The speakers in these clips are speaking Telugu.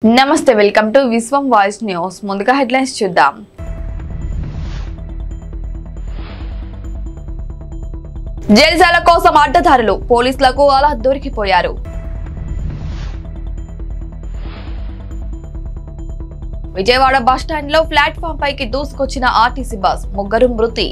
నమస్తే welcome to Vishwam voice news ముందుగా హెడ్లైన్స్ చూద్దాం జల్సాల కోసం అడ్డదారులు పోలీసులకు అలా దొరికిపోయారు విజయవాడ బస్టాండ్ లో ప్లాట్ఫామ్ పైకి దూసుకొచ్చిన ఆర్టీసీ బస్ ముగ్గురు మృతి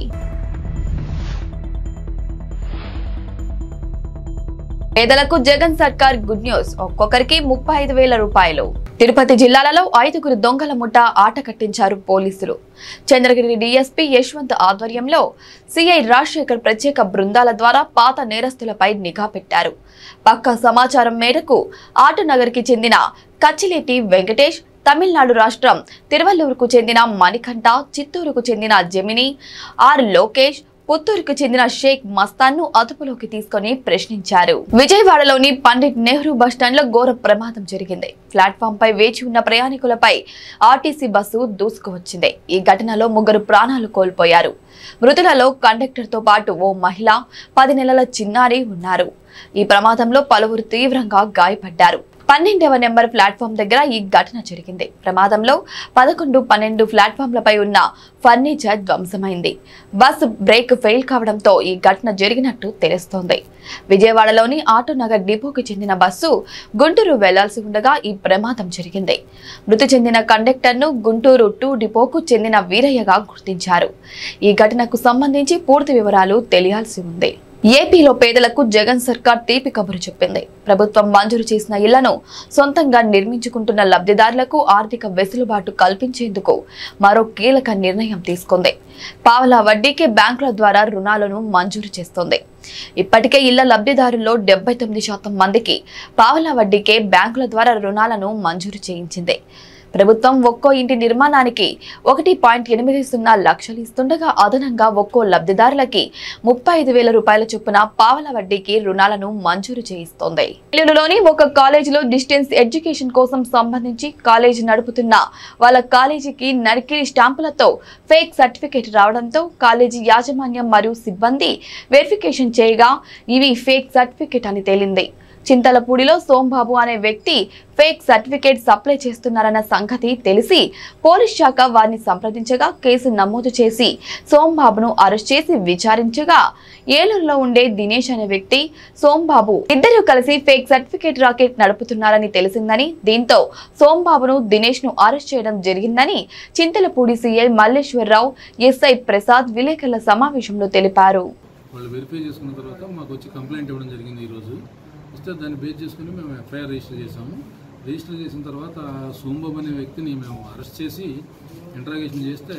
పేదలకు జగన్ సర్కార్ గుడ్ న్యూస్ ఒక్కొక్కరికి ముప్పై ఐదు వేల రూపాయలు తిరుపతి జిల్లాలలో ఐదుగురు దొంగల ముఠ ఆట కట్టించారు పోలీసులు చంద్రగిరి డీఎస్పీ యశ్వంత్ ఆధ్వర్యంలో సిఐ రాజశేఖర్ ప్రత్యేక బృందాల ద్వారా పాత నేరస్తులపై నిఘా పెట్టారు పక్కా సమాచారం మేరకు ఆటనగర్కి చెందిన కచ్చిలేటి వెంకటేష్ తమిళనాడు రాష్ట్రం తిరువల్లూరుకు చెందిన మణికంఠ చిత్తూరుకు చెందిన జమిని ఆర్ లోకేష్ పుత్తూరుకు చెందిన షేక్ మస్తాన్ ను అదుపులోకి తీసుకొని ప్రశ్నించారు విజయవాడలోని పండిట్ నెహ్రూ బస్టాండ్ లో ఘోర ప్రమాదం జరిగింది ప్లాట్ఫామ్ పై వేచి ఉన్న ప్రయాణికులపై ఆర్టీసీ బస్సు దూసుకువచ్చింది ఈ ఘటనలో ముగ్గురు ప్రాణాలు కోల్పోయారు మృతులలో కండక్టర్ తో పాటు ఓ మహిళ పది నెలల చిన్నారి ఉన్నారు ఈ ప్రమాదంలో పలువురు తీవ్రంగా గాయపడ్డారు పన్నెండవ నెంబర్ ప్లాట్ఫామ్ దగ్గర ఈ ఘటన జరిగింది ప్రమాదంలో పదకొండు పన్నెండు ప్లాట్ఫామ్లపై ఉన్న ఫర్నిచర్ ధ్వంసమైంది బస్సు బ్రేక్ ఫెయిల్ కావడంతో ఈ ఘటన జరిగినట్టు తెలుస్తోంది విజయవాడలోని ఆటోనగర్ డిపోకి చెందిన బస్సు గుంటూరు వెళ్లాల్సి ఉండగా ఈ ప్రమాదం జరిగింది మృతి చెందిన కండక్టర్ను గుంటూరు టూ డిపోకు చెందిన వీరయ్యగా గుర్తించారు ఈ ఘటనకు సంబంధించి పూర్తి వివరాలు తెలియాల్సి ఉంది ఏపీలో పేదలకు జగన్ సర్కార్ తీపి కబురు చెప్పింది ప్రభుత్వం మంజూరు చేసిన ఇళ్లను సొంతంగా నిర్మించుకుంటున్న లబ్ధిదారులకు ఆర్థిక వెసులుబాటు కల్పించేందుకు మరో కీలక నిర్ణయం తీసుకుంది పావలా వడ్డీకి బ్యాంకుల ద్వారా రుణాలను మంజూరు చేస్తోంది ఇప్పటికే ఇళ్ల లబ్ధిదారుల్లో డెబ్బై తొమ్మిది శాతం మందికి పావలా వడ్డీకే బ్యాంకుల ద్వారా రుణాలను మంజూరు చేయించింది ప్రభుత్వం ఒక్కో ఇంటి నిర్మాణానికి ఒకటి పాయింట్ ఎనిమిది సున్నా లక్షలు ఇస్తుండగా అదనంగా ఒక్కో లబ్ధిదారులకి ముప్పై ఐదు వేల రూపాయల చొప్పున పావల వడ్డీకి రుణాలను మంజూరు చేయిస్తోంది నెల్లూరులోని ఒక కాలేజీలో డిస్టెన్స్ ఎడ్యుకేషన్ కోసం సంబంధించి కాలేజీ నడుపుతున్న వాళ్ళ కాలేజీకి నరికిరి స్టాంపులతో ఫేక్ సర్టిఫికేట్ రావడంతో కాలేజీ యాజమాన్యం మరియు సిబ్బంది వెరిఫికేషన్ చేయగా ఇవి ఫేక్ సర్టిఫికేట్ అని తేలింది చింతలపూడిలో సోంబాబు అనే వ్యక్తి ఫేక్ సర్టిఫికేట్ సప్లై చేస్తున్నారన్న సంగతి తెలిసి పోలీస్ శాఖ వారిని సంప్రదించగా కేసు నమోదు చేసి సోంబాబును అరెస్ట్ చేసి విచారించగా ఏలూరులో ఉండే దినేష్ అనే వ్యక్తి సోంబాబు ఇద్దరు కలిసి ఫేక్ సర్టిఫికేట్ రాకెట్ నడుపుతున్నారని తెలిసిందని దీంతో సోంబాబును దినేష్ ను అరెస్ట్ చేయడం జరిగిందని చింతలపూడి సీఐ మల్లేశ్వరరావు ఎస్ఐ ప్రసాద్ విలేకరుల సమావేశంలో తెలిపారు వాళ్ళు వెరిఫై చేసుకున్న తర్వాత మాకు వచ్చి కంప్లైంట్ ఇవ్వడం జరిగింది ఈరోజు ఇస్తే దాన్ని బేస్ చేసుకుని మేము ఎఫ్ఐఆర్ రిజిస్టర్ చేసాము రిజిస్టర్ చేసిన తర్వాత సోంబాబు అనే వ్యక్తిని మేము అరెస్ట్ చేసి ఇంట్రాగేషన్ చేస్తే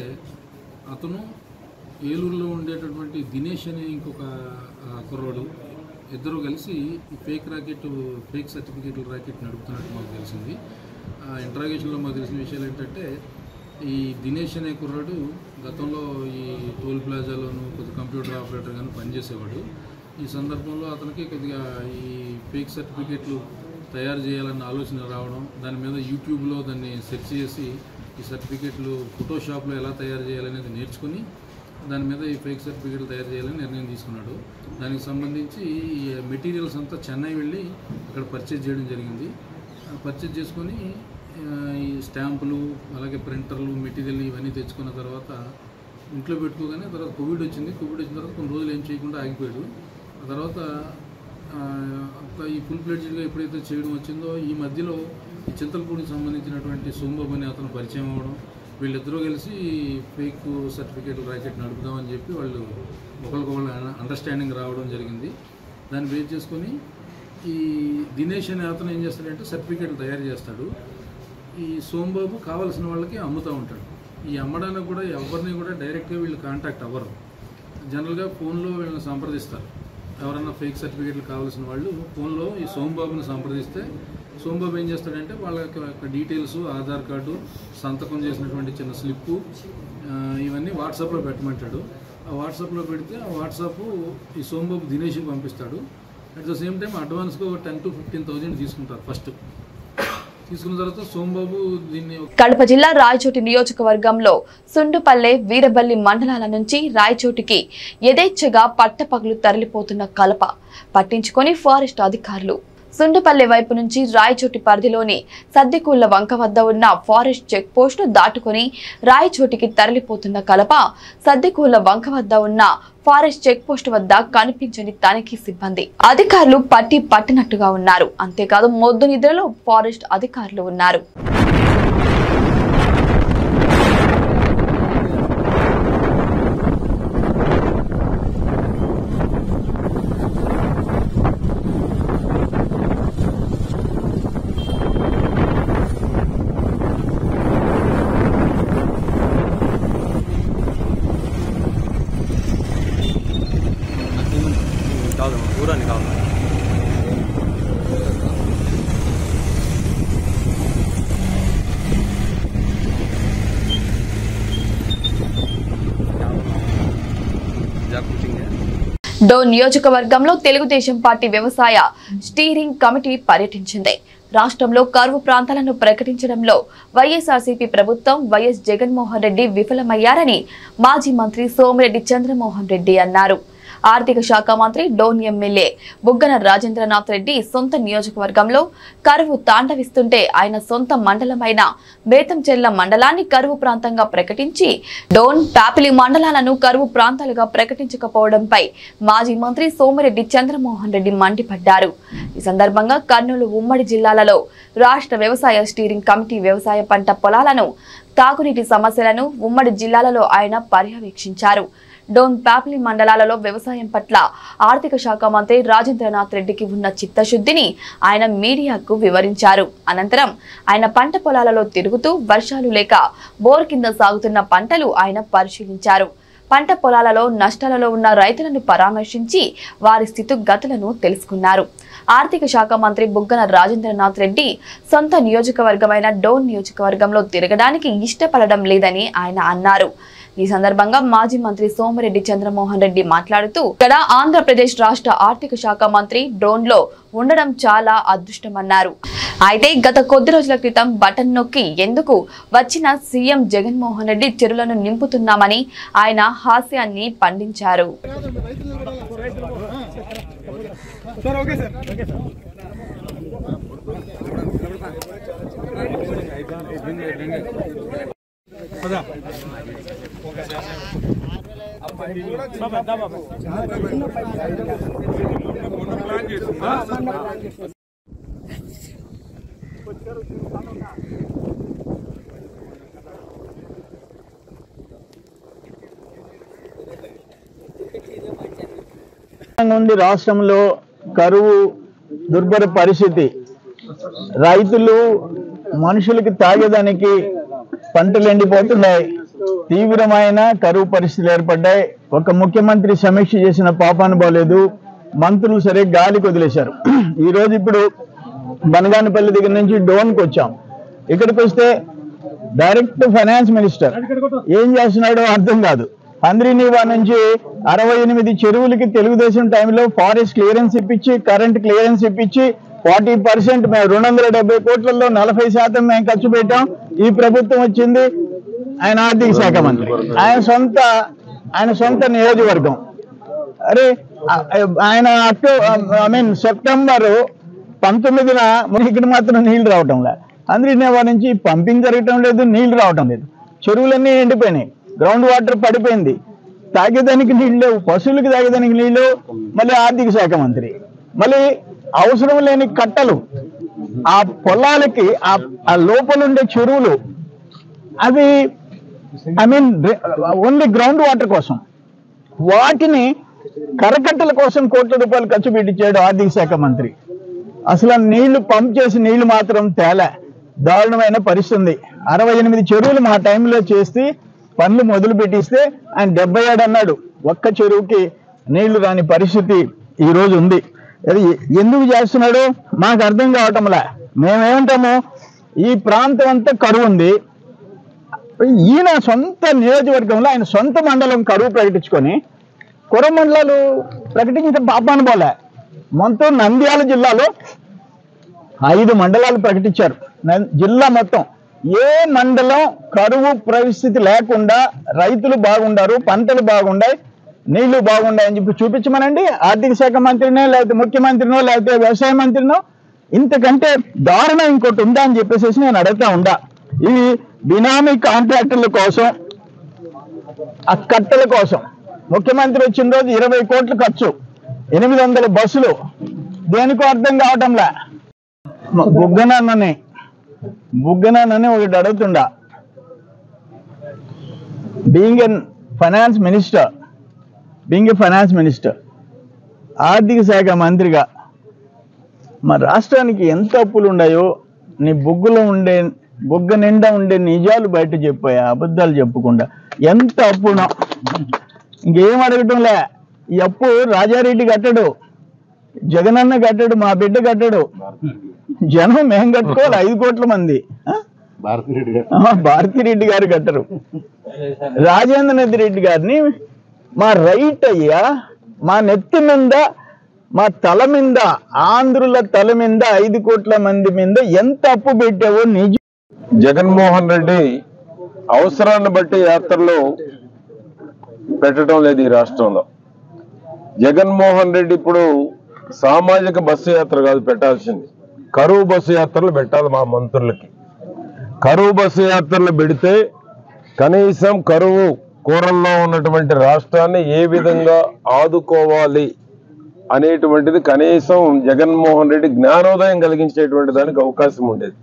అతను ఏలూరులో ఉండేటటువంటి దినేష్ అనే ఇంకొక ఆ, కుర్రోడు ఇద్దరు కలిసి ఈ ఫేక్ రాకెట్ ఫేక్ సర్టిఫికేట్ల రాకెట్ నడుపుతున్నట్టు మాకు తెలిసింది ఆ ఇంట్రాగేషన్లో మాకు తెలిసిన విషయాలు ఏంటంటే ఈ దినేష్ అనే కుర్రాడు గతంలో ఈ టోల్ ప్లాజాలోను కొద్ది కంప్యూటర్ ఆపరేటర్ గాను పనిచేసేవాడు ఈ సందర్భంలో అతనికి కొద్దిగా ఈ ఫేక్ సర్టిఫికేట్లు తయారు చేయాలన్న ఆలోచన రావడం దాని మీద యూట్యూబ్లో దాన్ని సెర్చ్ చేసి ఈ సర్టిఫికేట్లు ఫోటోషాప్లో ఎలా తయారు చేయాలనేది నేర్చుకుని దాని మీద ఈ ఫేక్ సర్టిఫికేట్లు తయారు చేయాలని నిర్ణయం తీసుకున్నాడు దానికి సంబంధించి ఈ మెటీరియల్స్ అంతా చెన్నై వెళ్ళి అక్కడ పర్చేజ్ చేయడం జరిగింది పర్చేజ్ చేసుకొని ఆ, ఈ స్టాంపులు అలాగే ప్రింటర్లు మెటీరియల్ ఇవన్నీ తెచ్చుకున్న తర్వాత ఇంట్లో పెట్టుకోగానే తర్వాత కోవిడ్ వచ్చింది కోవిడ్ వచ్చిన తర్వాత కొన్ని రోజులు ఏం చేయకుండా ఆగిపోయాడు ఆ తర్వాత ఆ, ఒక ఈ ఫుల్ ప్లేడ్జ్గా ఎప్పుడైతే చేయడం వచ్చిందో ఈ మధ్యలో ఈ చింతలపూడికి సంబంధించినటువంటి సోంబాబు అనే అతను పరిచయం అవ్వడం వీళ్ళిద్దరూ కలిసి ఫేక్ సర్టిఫికేట్ రాకెట్ నడుపుదామని చెప్పి వాళ్ళు ఒకరికొకళ్ళు అండర్స్టాండింగ్ రావడం జరిగింది దాన్ని బేస్ చేసుకొని ఈ దినేష్ అనే అతను ఏం చేస్తాడంటే సర్టిఫికేట్లు తయారు చేస్తాడు ఈ సోంబాబు కావాల్సిన వాళ్ళకి అమ్ముతూ ఉంటాడు ఈ అమ్మడానికి కూడా ఎవరిని కూడా డైరెక్ట్గా వీళ్ళు కాంటాక్ట్ అవ్వరు జనరల్గా ఫోన్లో వీళ్ళని సంప్రదిస్తారు ఎవరన్నా ఫేక్ సర్టిఫికేట్లు కావాల్సిన వాళ్ళు ఫోన్లో ఈ సోంబాబుని సంప్రదిస్తే సోంబాబు ఏం చేస్తాడంటే వాళ్ళ యొక్క డీటెయిల్స్ ఆధార్ కార్డు సంతకం చేసినటువంటి చిన్న స్లిప్పు ఆ, ఇవన్నీ వాట్సాప్లో పెట్టమంటాడు ఆ వాట్సాప్లో పెడితే ఆ వాట్సాప్ ఈ సోంబాబు దినేష్కి పంపిస్తాడు అట్ ద సేమ్ టైం అడ్వాన్స్గా ఒక టెన్ టు ఫిఫ్టీన్ థౌజండ్ తీసుకుంటారు ఫస్ట్ తీసుకున్న తర్వాత సోంబాబు దీన్ని కడప జిల్లా రాయచోటి నియోజకవర్గంలో సుండుపల్లె వీరబల్లి మండలాల నుంచి రాయచోటికి యథేచ్ఛగా పట్టపగలు తరలిపోతున్న కలప పట్టించుకొని ఫారెస్ట్ అధికారులు సుండుపల్లె వైపు నుంచి రాయచోటి పరిధిలోని సద్దికూళ్ల వంక వద్ద ఉన్న ఫారెస్ట్ చెక్ పోస్ట్ దాటుకుని రాయచోటికి తరలిపోతున్న కలప సద్దికూళ్ల వంక వద్ద ఉన్న ఫారెస్ట్ చెక్ పోస్ట్ వద్ద కనిపించని తనిఖీ సిబ్బంది అధికారులు పట్టి పట్టినట్టుగా ఉన్నారు అంతేకాదు మొద్దు నిద్రలో ఫారెస్ట్ అధికారులు ఉన్నారు కాదు దూరాన్ని కావాలి డోన్ నియోజకవర్గంలో తెలుగుదేశం పార్టీ వ్యవసాయ స్టీరింగ్ కమిటీ పర్యటించింది రాష్ట్రంలో కరువు ప్రాంతాలను ప్రకటించడంలో వైఎస్ఆర్సీపీ ప్రభుత్వం వైఎస్ జగన్మోహన్ రెడ్డి విఫలమయ్యారని మాజీ మంత్రి సోమిరెడ్డి చంద్రమోహన్ రెడ్డి అన్నారు ఆర్థిక శాఖ మంత్రి డోన్ ఎమ్మెల్యే బుగ్గన రాజేంద్రనాథ్ రెడ్డి సొంత నియోజకవర్గంలో కరువు తాండవిస్తుంటే ఆయన సొంత మండలమైన బేతంచెర్ల మండలాన్ని కరువు ప్రాంతంగా ప్రకటించి డోన్ పాపిలి మండలాలను కరువు ప్రాంతాలుగా ప్రకటించకపోవడంపై మాజీ మంత్రి సోమిరెడ్డి చంద్రమోహన్ రెడ్డి మండిపడ్డారు ఈ సందర్భంగా కర్నూలు ఉమ్మడి జిల్లాలలో రాష్ట్ర వ్యవసాయ స్టీరింగ్ కమిటీ వ్యవసాయ పంట పొలాలను తాగునీటి సమస్యలను ఉమ్మడి జిల్లాలలో ఆయన పర్యవేక్షించారు డోన్ పాప్లి మండలాలలో వ్యవసాయం పట్ల ఆర్థిక శాఖ మంత్రి రాజేంద్రనాథ్ రెడ్డికి ఉన్న చిత్తశుద్ధిని ఆయన మీడియాకు వివరించారు అనంతరం ఆయన పంట పొలాలలో తిరుగుతూ వర్షాలు లేక బోర్ కింద సాగుతున్న పంటలు ఆయన పరిశీలించారు పంట పొలాలలో నష్టాలలో ఉన్న రైతులను పరామర్శించి వారి స్థితిగతులను తెలుసుకున్నారు ఆర్థిక శాఖ మంత్రి బుగ్గన రాజేంద్రనాథ్ రెడ్డి సొంత నియోజకవర్గమైన డోన్ నియోజకవర్గంలో తిరగడానికి ఇష్టపడడం లేదని ఆయన అన్నారు ఈ సందర్భంగా మాజీ మంత్రి సోమిరెడ్డి చంద్రమోహన్ రెడ్డి మాట్లాడుతూ ఇక్కడ ఆంధ్రప్రదేశ్ రాష్ట్ర ఆర్థిక శాఖ మంత్రి డ్రోన్ లో ఉండడం చాలా అదృష్టమన్నారు అయితే గత కొద్ది రోజుల క్రితం బటన్ నొక్కి ఎందుకు వచ్చిన సీఎం జగన్మోహన్ రెడ్డి చెరువులను నింపుతున్నామని ఆయన హాస్యాన్ని పండించారు నుండి రాష్ట్రంలో కరువు దుర్భర పరిస్థితి రైతులు మనుషులకి తాగేదానికి పంటలు ఎండిపోతున్నాయి తీవ్రమైన కరువు పరిస్థితులు ఏర్పడ్డాయి ఒక ముఖ్యమంత్రి సమీక్ష చేసిన పాపాను బాలేదు మంత్రులు సరే గాలికి వదిలేశారు ఈ రోజు ఇప్పుడు బనగానపల్లి దగ్గర నుంచి డోన్కి వచ్చాం ఇక్కడికి వస్తే డైరెక్ట్ ఫైనాన్స్ మినిస్టర్ ఏం చేస్తున్నాడో అర్థం కాదు హంద్రీనీవా నుంచి అరవై ఎనిమిది చెరువులకి తెలుగుదేశం టైంలో ఫారెస్ట్ క్లియరెన్స్ ఇప్పించి కరెంట్ క్లియరెన్స్ ఇప్పించి ఫార్టీ పర్సెంట్ మేము రెండు వందల డెబ్బై కోట్లలో నలభై శాతం మేము ఖర్చు పెట్టాం ఈ ప్రభుత్వం వచ్చింది ఆయన ఆర్థిక శాఖ మంత్రి ఆయన సొంత ఆయన సొంత నియోజకవర్గం అరే ఆ- ఆయన అక్టో ఐ మీన్ సెప్టెంబర్ పంతొమ్మిదిన మనకి ఇక్కడ మాత్రం నీళ్లు రావటం లే అందరినేవా నుంచి పంపింగ్ జరగటం లేదు నీళ్లు రావటం లేదు చెరువులన్నీ ఎండిపోయినాయి గ్రౌండ్ వాటర్ పడిపోయింది తాగేదానికి నీళ్ళు లేవు పశువులకి తాగేదానికి నీళ్ళు మళ్ళీ ఆర్థిక శాఖ మంత్రి మళ్ళీ అవసరం లేని కట్టలు ఆ పొలాలకి ఆ ఆ లోపల ఉండే చెరువులు అవి I mean only ground water కోసం వాటిని కరకట్టల కోసం కోట్ల రూపాయలు ఖర్చు పెట్టించాడు ఆర్థిక శాఖ మంత్రి అసలు ఆ నీళ్లు పంప్ చేసి నీళ్లు మాత్రం తేలే దారుణమైన పరిస్థితి ఉంది అరవై ఎనిమిది చెరువులు మా టైంలో చేసి పనులు మొదలు పెట్టిస్తే ఆయన డెబ్బై ఏడు అన్నాడు ఒక్క చెరువుకి నీళ్లు రాని పరిస్థితి ఈ రోజు ఉంది అది ఎందుకు చేస్తున్నాడు మాకు అర్థం కావటంలే మేమేమంటాము ఈ ప్రాంతం అంతా కరువు ఉంది ఈయన సొంత నియోజకవర్గంలో ఆయన సొంత మండలం కరువు ప్రకటించుకొని కుర మండలాలు ప్రకటించిన పాపాను పోలే మొత్తం నంద్యాల జిల్లాలో ఐదు మండలాలు ప్రకటించారు నం- జిల్లా మొత్తం ఏ మండలం కరువు పరిస్థితి లేకుండా రైతులు బాగుండారు పంటలు బాగుండాయి నీళ్లు బాగుండాయి అని చెప్పి చూపించమనండి ఆర్థిక శాఖ మంత్రినో లేకపోతే ముఖ్యమంత్రినో లేకపోతే వ్యవసాయ మంత్రినో ఇంతకంటే దారుణం ఇంకోటి ఉందా అని చెప్పేసి నేను అడుగుతా ఉండా ఇవి బినామీ కాంట్రాక్టర్ల కోసం ఆ కట్టెల కోసం ముఖ్యమంత్రి వచ్చిన రోజు ఇరవై కోట్లు ఖర్చు ఎనిమిది వందల బస్సులు దేనికో అర్థం కావటంలే మ- బుగ్గనన్నని బుగ్గనన్నని ఒకటి అడుగుతుండా being an finance minister being a finance minister ఆర్థిక శాఖ మంత్రిగా మా రాష్ట్రానికి ఎంత అప్పులు ఉన్నాయో నీ బుగ్గులో ఉండే బుగ్గ నిండా ఉండే నిజాలు బయట చెప్పాయా అబద్ధాలు చెప్పకుండా ఎంత అప్పునో ఇంకేం అడగటంలే ఈ అప్పు రాజారెడ్డి కట్టడు జగనన్న కట్టడు మా బిడ్డ కట్టడు జనం మేం కట్టుకోవాలి ఐదు కోట్ల మంది ఆ? ఆ, భారతిరెడ్డి గారు కట్టరు రాజేంద్రనాథ్ రెడ్డి గారిని మా రైట్ అయ్యా మా నెత్తి మీద మా తల మీద ఆంధ్రుల తల మీద ఐదు కోట్ల మంది మీద ఎంత అప్పు పెట్టావో నిజం జగన్మోహన్ రెడ్డి అవసరాన్ని బట్టి యాత్రలు పెట్టడం లేదు ఈ రాష్ట్రంలో జగన్మోహన్ రెడ్డి ఇప్పుడు సామాజిక బస్సు యాత్ర కాదు పెట్టాల్సింది కరువు బస్సు యాత్రలు పెట్టాలి మా మంత్రులకి కరువు బస్సు యాత్రలు పెడితే కనీసం కరువు కూరల్లో ఉన్నటువంటి రాష్ట్రాన్ని ఏ విధంగా ఆదుకోవాలి అనేటువంటిది కనీసం జగన్మోహన్ రెడ్డి జ్ఞానోదయం కలిగించేటువంటి దానికి అవకాశం ఉండేది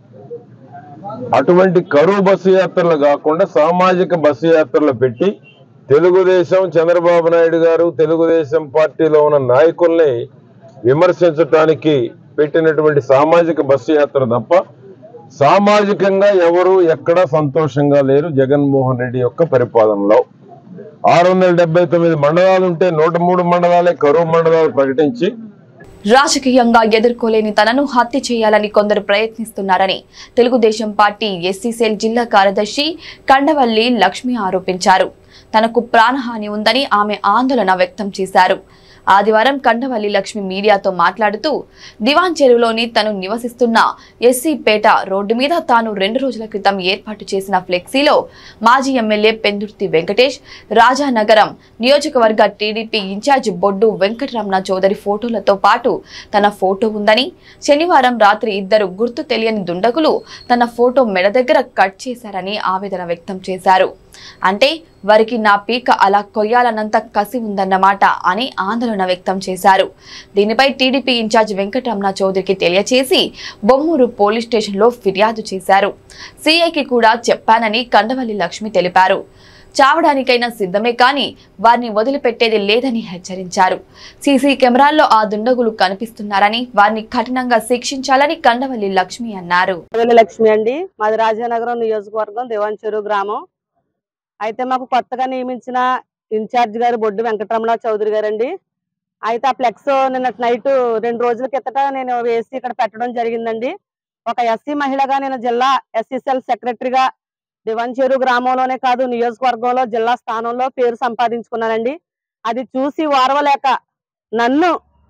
అటువంటి కరువు బస్సు యాత్రలు కాకుండా సామాజిక బస్సు యాత్రలు పెట్టి తెలుగుదేశం చంద్రబాబు నాయుడు గారు తెలుగుదేశం పార్టీలో ఉన్న నాయకుల్ని విమర్శించటానికి పెట్టినటువంటి సామాజిక బస్సు యాత్ర తప్ప సామాజికంగా ఎవరు ఎక్కడా సంతోషంగా లేరు జగన్మోహన్ రెడ్డి యొక్క పరిపాలనలో ఆరు వందల డెబ్బై తొమ్మిది మండలాలు ఉంటే నూట మూడు మండలాలే కరువు మండలాలు ప్రకటించి రాజకీయంగా ఎదుర్కోలేని తనను హత్య చేయాలని కొందరు ప్రయత్నిస్తున్నారని తెలుగుదేశం పార్టీ ఎస్సీ సెల్ జిల్లా కార్యదర్శి కండవల్లి లక్ష్మి ఆరోపించారు తనకు ప్రాణహాని ఉందని ఆమె ఆందోళన వ్యక్తం చేశారు ఆదివారం కండవల్లి లక్ష్మి మీడియాతో మాట్లాడుతూ దివాన్ చెరువులోని తను నివసిస్తున్న ఎస్సీ పేట రోడ్డు మీద తాను రెండు రోజుల క్రితం ఏర్పాటు చేసిన ఫ్లెక్సీలో మాజీ ఎమ్మెల్యే పెందుర్తి వెంకటేష్ రాజానగరం నియోజకవర్గ టీడీపీ ఇన్ఛార్జ్ బొడ్డు వెంకటరమణ చౌదరి ఫోటోలతో పాటు తన ఫోటో ఉందని శనివారం రాత్రి ఇద్దరు గుర్తు తెలియని దుండగులు తన ఫోటో మెడ దగ్గర కట్ చేశారని ఆవేదన వ్యక్తం చేశారు అంటే వారికి నా పీక అలా కొయ్యాలన్నంత కసి ఉందన్నమాట అని ఆందోళన వ్యక్తం చేశారు దీనిపై టీడీపీ ఇన్ఛార్జ్ వెంకటరమణ చౌదరికి తెలియచేసి బొమ్మూరు పోలీస్ స్టేషన్లో ఫిర్యాదు చేశారు సీఐకి కూడా చెప్పానని కండవల్లి లక్ష్మి తెలిపారు చావడానికైనా సిద్ధమే కానీ వారిని వదిలిపెట్టేది లేదని హెచ్చరించారు సీసీ కెమెరాల్లో ఆ దుండగులు కనిపిస్తున్నారని వారిని కఠినంగా శిక్షించాలని కండవల్లి లక్ష్మి అన్నారు వెల్లి లక్ష్మి అండి మాది రాజానగరం నియోజకవర్గం దేవాంచెరు గ్రామం అయితే మాకు కొత్తగా నియమించిన ఇన్ఛార్జ్ గారు బొడ్డు వెంకటరమణ చౌదరి గారండి అయితే ఆ ఫ్లెక్స్ నిన్న నైట్ రెండు రోజుల కిందట నేను వేసి ఇక్కడ పెట్టడం జరిగిందండి ఒక ఎస్సీ మహిళగా నేను జిల్లా ఎస్సీసీఎల్ సెక్రటరీగా దివంచేరు గ్రామంలోనే కాదు నియోజకవర్గంలో జిల్లా స్థానంలో పేరు సంపాదించుకున్నానండి అది చూసి వారవలేక నన్ను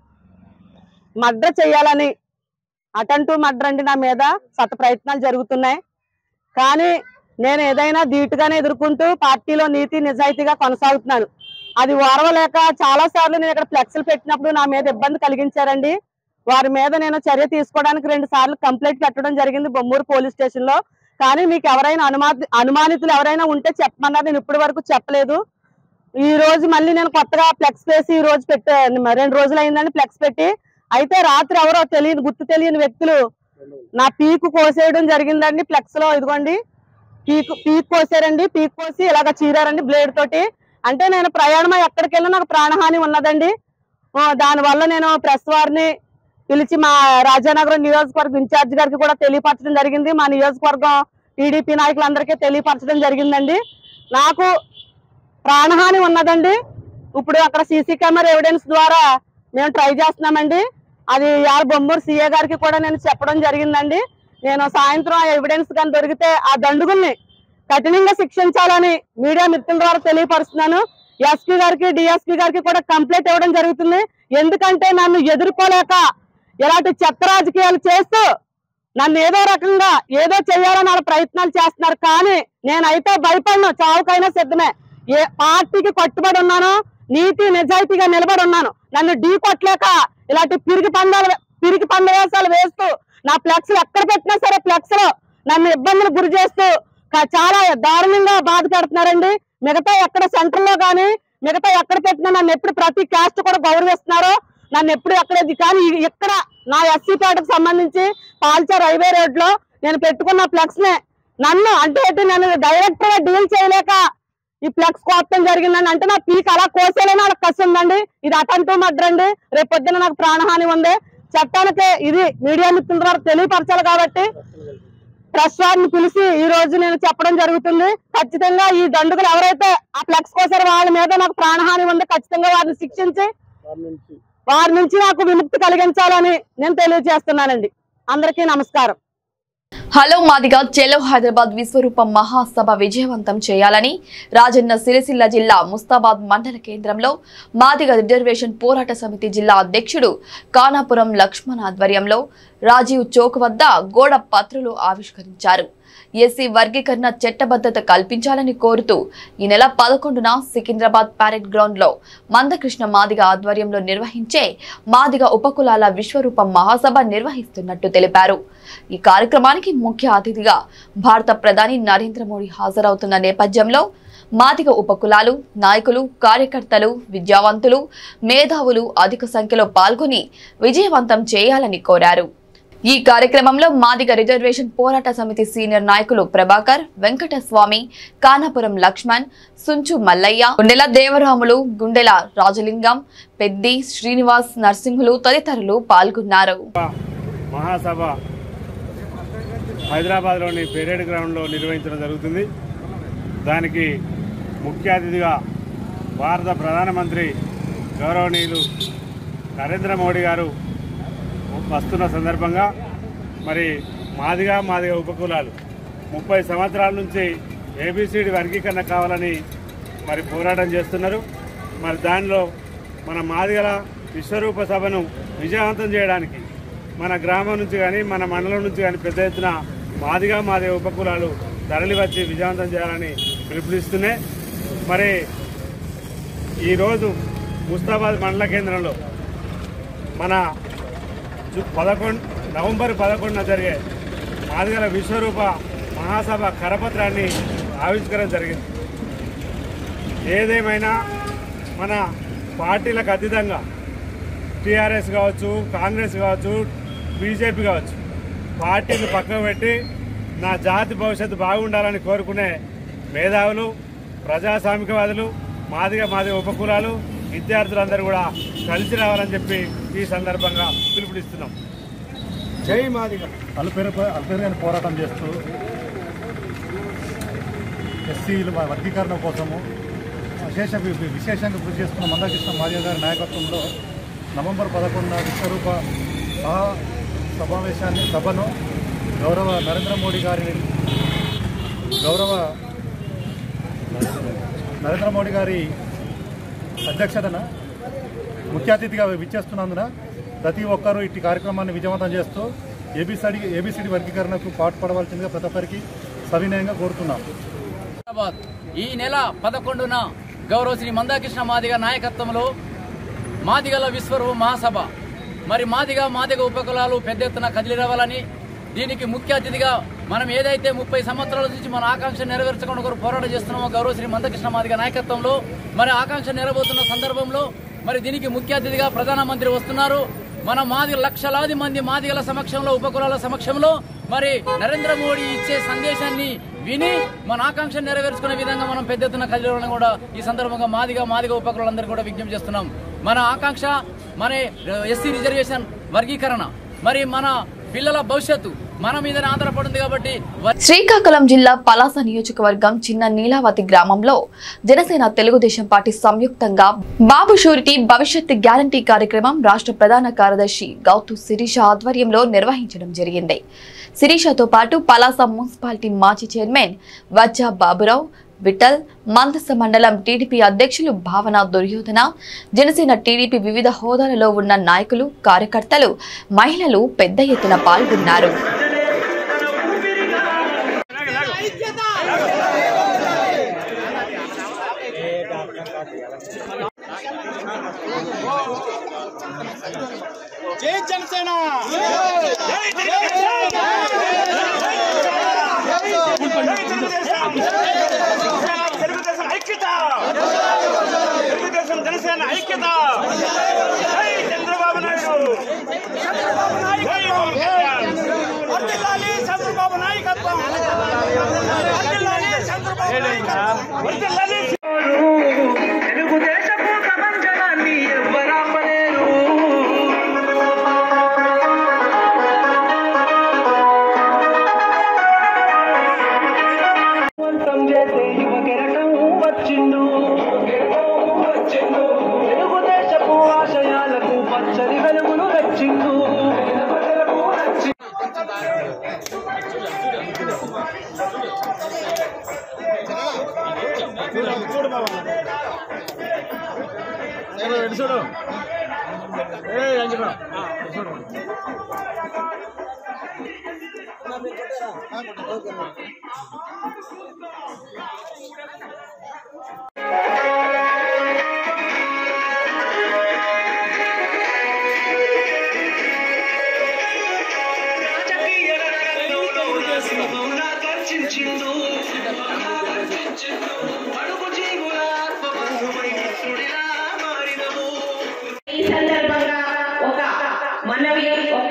మడ్ర చేయాలని అటంటూ మడ్ర అండి నా మీద శత ప్రయత్నాలు జరుగుతున్నాయి కానీ నేను ఏదైనా ధీటుగానే ఎదుర్కొంటూ పార్టీలో నీతి నిజాయితీగా కొనసాగుతున్నాను అది ఓర్వలేక చాలా సార్లు నేను ఇక్కడ ఫ్లెక్స్లు పెట్టినప్పుడు నా మీద ఇబ్బంది కలిగించారండి వారి మీద నేను చర్య తీసుకోవడానికి రెండు సార్లు కంప్లైంట్ పెట్టడం జరిగింది బొమ్మూరు పోలీస్ స్టేషన్ లో కానీ మీకు ఎవరైనా అనుమా అనుమానితులు ఎవరైనా ఉంటే చెప్పమన్నారు నేను ఇప్పటి వరకు చెప్పలేదు ఈ రోజు మళ్ళీ నేను కొత్తగా ఫ్లెక్స్ వేసి ఈ రోజు పెట్టే రెండు రోజులు అయిందండి ఫ్లెక్స్ పెట్టి అయితే రాత్రి ఎవరో తెలియని గుర్తు తెలియని వ్యక్తులు నా పీకు కోసేయడం జరిగిందండి ఫ్లెక్స్ లో ఇదిగోండి పీక్ పీక్ కోసారండి పీక్ కోసి ఇలాగ చీరారండి బ్లేడ్ తోటి అంటే నేను ప్రయాణం ఎక్కడికి వెళ్ళినా నాకు ప్రాణహాని ఉన్నదండి ఆ, దానివల్ల నేను ప్రెస్ వారిని పిలిచి మా రాజానగరం నియోజకవర్గం ఇన్ఛార్జ్ గారికి కూడా తెలియపరచడం జరిగింది మా నియోజకవర్గం టీడీపీ నాయకులందరికీ తెలియపరచడం జరిగిందండి నాకు ప్రాణహాని ఉన్నదండి ఇప్పుడు అక్కడ సీసీ కెమెరా ఎవిడెన్స్ ద్వారా మేము ట్రై చేస్తున్నామండి అది యాడ బొమ్మూరు సీఏ గారికి కూడా నేను చెప్పడం జరిగిందండి నేను సాయంత్రం ఆ ఎవిడెన్స్ కానీ దొరికితే ఆ దండుగుల్ని కఠినంగా శిక్షించాలని మీడియా మిత్రుల ద్వారా తెలియపరుస్తున్నాను ఎస్పీ గారికి డిఎస్పీ గారికి కూడా కంప్లైంట్ ఇవ్వడం జరుగుతుంది ఎందుకంటే నన్ను ఎదుర్కోలేక ఇలాంటి చెత్త రాజకీయాలు చేస్తూ నన్ను ఏదో రకంగా ఏదో చేయాలని వాళ్ళ ప్రయత్నాలు చేస్తున్నారు కానీ నేనైతే భయపడను చావుకైనా సిద్ధమే ఏ పార్టీకి కట్టుబడి ఉన్నాను నీతి నిజాయితీగా నిలబడి ఉన్నాను నన్ను ఢీ కొట్టలేక ఇలాంటి పిరికి పందాలు పిరికి పందవేశాలు వేస్తూ నా ఫ్లెక్స్ ఎక్కడ పెట్టినా సరే ఫ్లెక్స్ లో నన్ను ఇబ్బందులు గురి చేస్తూ క- చాలా దారుణంగా బాధ పెడుతున్నారండి మిగతా ఎక్కడ సెంటర్ లో గానీ మిగతా ఎక్కడ పెట్టినా నన్ను ఎప్పుడు ప్రతి క్యాస్ట్ కూడా గౌరవిస్తున్నారు నన్ను ఎప్పుడు ఎక్కడ కానీ ఇ- ఇక్కడ నా ఎస్సీ పేటకు సంబంధించి పాల్చా రైల్వే రోడ్ లో నేను పెట్టుకున్న ఫ్లెక్స్ నే నన్ను అంటే ఏంటి నన్ను డైరెక్ట్ గా డీల్ చేయలేక ఈ ఫ్లెక్స్ కోపం జరిగిందని అంటే నా పీక్ అలా కోసేలేని వాళ్ళకి కసి ఉందండి ఇది అటంటూ మడ్రండి రేపు పొద్దున నాకు ప్రాణహాని ఉంది చట్టానికి ఇది మీడియా మిత్రుల ద్వారా తెలియపరచాలి కాబట్టి ప్రెస్ వారిని పిలిచి ఈ రోజు నేను చెప్పడం జరుగుతుంది ఖచ్చితంగా ఈ దండుగులు ఎవరైతే ఆ ఫ్లెక్స్ కోసారో వాళ్ళ మీద నాకు ప్రాణహాని ఉంది ఖచ్చితంగా వారిని శిక్షించి వారి నుంచి నాకు విముక్తి కలిగించాలని నేను తెలియజేస్తున్నానండి అందరికీ నమస్కారం హలో మాదిగా చెలో హైదరాబాద్ విశ్వరూపం మహాసభ విజయవంతం చేయాలని రాజన్న సిరిసిల్ల జిల్లా ముస్తాబాద్ మండల కేంద్రంలో మాదిగ రిజర్వేషన్ పోరాట సమితి జిల్లా అధ్యక్షుడు కానాపురం లక్ష్మణ్ ఆధ్వర్యంలో రాజీవ్ చౌక్ వద్ద గోడ పత్రులు ఆవిష్కరించారు ఎస్సీ వర్గీకరణ చట్టబద్ధత కల్పించాలని కోరుతూ ఈ నెల పదకొండున సికింద్రాబాద్ ప్యారెడ్ గ్రౌండ్ లో మందకృష్ణ మాదిగ ఆధ్వర్యంలో నిర్వహించే మాదిగ ఉపకులాల విశ్వరూపం మహాసభ నిర్వహిస్తున్నట్టు తెలిపారు ఈ కార్యక్రమానికి ముఖ్య అతిథిగా భారత ప్రధాని నరేంద్ర మోడీ హాజరవుతున్న నేపథ్యంలో మాదిగ ఉపకులాలు నాయకులు కార్యకర్తలు విద్యావంతులు మేధావులు అధిక సంఖ్యలో పాల్గొని విజయవంతం చేయాలని కోరారు ఈ కార్యక్రమంలో మాదిగ రిజర్వేషన్ పోరాట సమితి సీనియర్ నాయకులు ప్రభాకర్ వెంకటస్వామి కానాపురం లక్ష్మణ్ సుంచు మల్లయ్య గుండెల దేవరాములు గుండెల రాజలింగం పెద్ది శ్రీనివాస్ నర్సింహులు తదితరులు పాల్గొన్నారు మహాసభ హైదరాబాద్లోని పెరేడ్ గ్రౌండ్లో నిర్వహించడం జరుగుతుంది దానికి ముఖ్య అతిథిగా భారత ప్రధానమంత్రి గౌరవనీయులు నరేంద్ర మోడీ గారు వస్తున్న సందర్భంగా మరి మాదిగా మాదిగా ఉపకులాలు ముప్పై సంవత్సరాల నుంచి ఏబిసిడి వర్గీకరణ కావాలని మరి పోరాటం చేస్తున్నారు మరి దానిలో మన మాదిగల విశ్వరూప సభను విజయవంతం చేయడానికి మన గ్రామం నుంచి కానీ మన మండలం నుంచి కానీ పెద్ద ఎత్తున మాదిగా మాదిగ ఉపకులాలు తరలి వచ్చి విజయవంతం చేయాలని పిలుపునిస్తున్నాయి మరి ఈరోజు ముస్తాబాద్ మండల కేంద్రంలో మన జు- పదకొండు నవంబర్ పదకొండున జరిగే మాదిగల విశ్వరూప మహాసభ కరపత్రాన్ని ఆవిష్కరణ జరిగింది ఏదేమైనా మన పార్టీలకు అతీతంగా టీఆర్ఎస్ కావచ్చు కాంగ్రెస్ కావచ్చు బీజేపీ కావచ్చు పార్టీని పక్కన పెట్టి నా జాతి భవిష్యత్తు బాగుండాలని కోరుకునే మేధావులు ప్రజాస్వామికవాదులు మాదిగ మాదిగ ఉపకులాలు విద్యార్థులందరూ కూడా కలిసి రావాలని చెప్పి ఈ సందర్భంగా పిలుపునిస్తున్నాం జై మాదిగ అల్పేరు అల్పేరుగాని పోరాటం చేస్తూ ఎస్సీల వర్గీకరణ కోసము విశేష విశేషంగా కృషి చేస్తున్న మందకృష్ణ మాదిగ గారి నాయకత్వంలో నవంబర్ పదకొండున విశ్వరూప మహా సమావేశాన్ని సభను గౌరవ నరేంద్ర మోడీ గారి గౌరవ నరేంద్ర మోడీ గారి అధ్యక్షతన ముఖ్య అతిథిగా విచ్చేస్తున్నందున ప్రతి ఒక్కరూ ఇట్టి కార్యక్రమాన్ని విజయవంతం చేస్తూ ఏబిసిడి ఏబిసిడి వర్గీకరణకు పాటుపడవలసిందిగా ప్రతి ఒక్కరికి సవినయంగా కోరుతున్నాం హైదరాబాద్ ఈ నెల పదకొండున గౌరవ శ్రీ మందాకృష్ణ మాదిగ నాయకత్వంలో మాదిగల విశ్వరూప మహాసభ మరి మాదిగ మాదిగ ఉపకులాలు పెద్ద ఎత్తున కదిలి రావాలని దీనికి ముఖ్య అతిథిగా మనం ఏదైతే ముప్పై సంవత్సరాల నుంచి మన ఆకాంక్ష నెరవేర్చకుండా ఒకరు పోరాటం చేస్తున్నామో గౌరవ శ్రీ మందకృష్ణ మాదిగ నాయకత్వంలో మరి ఆకాంక్ష నెరవేరుతున్న సందర్భంలో మరి దీనికి ముఖ్య అతిథిగా ప్రధానమంత్రి వస్తున్నారు మన మాదిగ లక్షలాది మంది మాదిగల సమక్షంలో ఉపకులాల సమక్షంలో మరి నరేంద్ర మోడీ ఇచ్చే సందేశాన్ని విని మన ఆకాంక్ష నెరవేర్చుకునే విధంగా మనం పెద్ద ఎత్తున కదిలేవాళ్ళని కూడా ఈ సందర్భంగా మాదిగా మాదిగా ఉపకులందరూ కూడా విజ్ఞప్తి చేస్తున్నాం మన ఆకాంక్ష మన ఎస్సీ రిజర్వేషన్ వర్గీకరణ మరి మన పిల్లల భవిష్యత్తు మన మీదనే ఆధారపడింది కాబట్టి వ- శ్రీకాకుళం జిల్లా పలాస నియోజకవర్గం చిన్న నీలావతి గ్రామంలో జనసేన తెలుగుదేశం పార్టీ సంయుక్తంగా బాబు షూరిటీ భవిష్యత్ గ్యారంటీ కార్యక్రమం రాష్ట్ర ప్రధాన కార్యదర్శి గౌతు శిరీష ఆధ్వర్యంలో నిర్వహించడం జరిగింది శిరీషతో పాటు పలాస మున్సిపాలిటీ మాజీ చైర్మన్ వజ్జా బాబురావు విఠల్ మందస మండలం టీడీపీ అధ్యక్షులు భావన దుర్యోధన జనసేన టీడీపీ వివిధ హోదాలలో ఉన్న నాయకులు కార్యకర్తలు మహిళలు పెద్ద ఎత్తున పాల్గొన్నారు జై జనసేన జై జనసేన తెలుగుదేశం ఐక్యత తెలుగుదేశం జనసేన ఐక్యత జై చంద్రబాబు నాయుడు జై పవన్ కళ్యాణ్ వర్ధిల్లాలి చంద్రబాబు నాయకత్వం వర్ధిల్లాలి చంద్రబాబు నాయకత్వం వర్ధిల్లాలి తెలుగుదేశపు ప్రపంచనాన్ని ఎవ్వరాపలేరు వంతం చేసే యువ కెరటం వచ్చిండు తెలుగుదేశపు ఆశయాలకు పచ్చని వెలుగును రచ్చిండు ఈ సందర్భంగా ఒక మనవి ఒక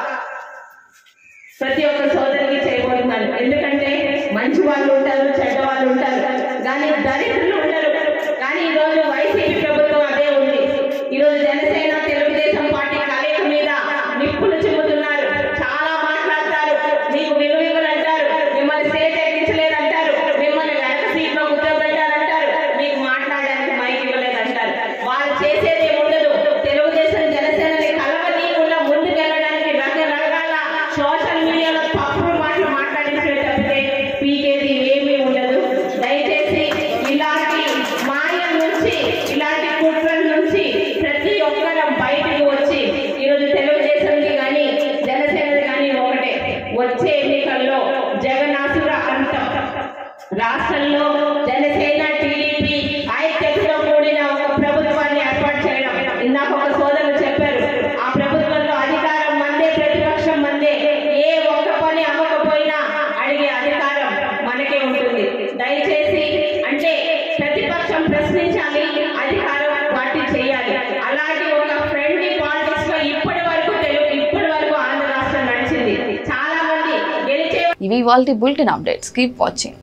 ప్రతి ఒక్క సోదరికి చేయబోతున్నాను ఎందుకంటే మంచి వాళ్ళు ఉంటారు చెడ్డ వాళ్ళు ఉంటారు కానీ దరిద్రులు ఉండరు కానీ ఈ రోజు వైసీపీ ప్రభుత్వం అదే ఉంది ఈ రోజు జనసేన తెలుగుదేశం పార్టీ కలయిక మీద నిప్పులు చిమ్ముతున్నారు చాలా మాట్లాడతారు మీకు విలువ ఇవ్వరంటారు మిమ్మల్ని స్టేట్ ఎక్కించలేదంటారు మిమ్మల్ని వెనక సీట్లో కూర్చోబెట్టారంటారు మీకు మాట్లాడడానికి మైక్ ఇవ్వలేదంటారు వాళ్ళు చేసేది ఉండదు తెలుగుదేశం జనసేనని కలవనీయకుండా ముందుకెళ్ళడానికి రకరకాల సోషల్ మీడియాలో తప్పుడు మాటలు మాట్లాడించే తప్పితే పీకేది ఏమీ ఉండదు దయచేసి ఇలాంటి మాయం నుంచి ఇలాంటి కుట్రల నుంచి ప్రతి ఒక్కరం బయటకు వచ్చి ఈరోజు తెలుగుదేశంది కానీ జనసేనది కానీ ఒకటే వచ్చే ఎన్నికల్లో జగన్నాసుర అంతం రాష్ట్రంలో జనసేన టీడీపీ ఐక్యతతో కూడిన ఒక ప్రభుత్వాన్ని ఏర్పాటు చేయడం ఇందాక ఒక సోదరులు చెప్పారు ఆ ప్రభుత్వంలో అధికారం మందే ప్రతిపక్షం మందే ఏ ఒక్క పని అవ్వకపోయినా అడిగే అధికారం మనకే ఉంటుంది దయచేసి అంటే ప్రతిపక్షం ప్రశ్నించాలి అధికారం పార్టీ చేయాలి అలాంటి ఒక ఫ్రెండ్లీ పాలిటిక్స్ లో ఇప్పటి వరకు తెలుగు ఇప్పటి వరకు ఆంధ్ర రాష్ట్రం నడిచింది చాలా మంది గెలిచే ఇవి వాళ్ళ బులెటిన్ అప్డేట్స్ కీప్ వాచింగ్